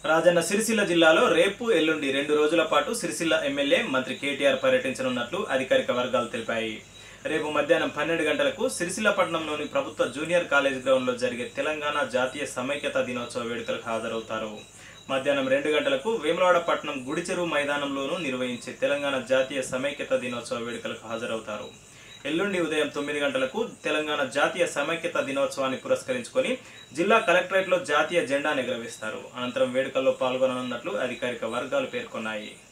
రాజన్న సిరిసిల్ల జిల్లాలో రేపు ఎల్లుండి రెండు రోజుల పాటు సిరిసిల్ల ఎమ్మెల్యే మంత్రి కేటీఆర్ పర్యటించనున్నట్లు అధికారిక వర్గాలు తెలిపాయి రేపు మధ్యాహ్నం పన్నెండు గంటలకు సిరిసిల్ల పట్టణంలోని ప్రభుత్వ జూనియర్ కాలేజ్ గ్రౌండ్లో జరిగే తెలంగాణ జాతీయ సమైక్యత దినోత్సవ వేడుకలకు హాజరవుతారు మధ్యాహ్నం రెండు గంటలకు వేములవాడ పట్టణం గుడిచెరువు మైదానంలోనూ నిర్వహించే తెలంగాణ జాతీయ సమైక్యత దినోత్సవ వేడుకలకు హాజరవుతారు ఎల్లుండి ఉదయం తొమ్మిది గంటలకు తెలంగాణ జాతీయ సమైక్యత దినోత్సవాన్ని పురస్కరించుకొని జిల్లా కలెక్టరేట్లో జాతీయ జెండా ఎగురవేస్తారు అనంతరం వేడుకల్లో పాల్గొననున్నట్లు అధికారిక వర్గాలు పేర్కొన్నాయి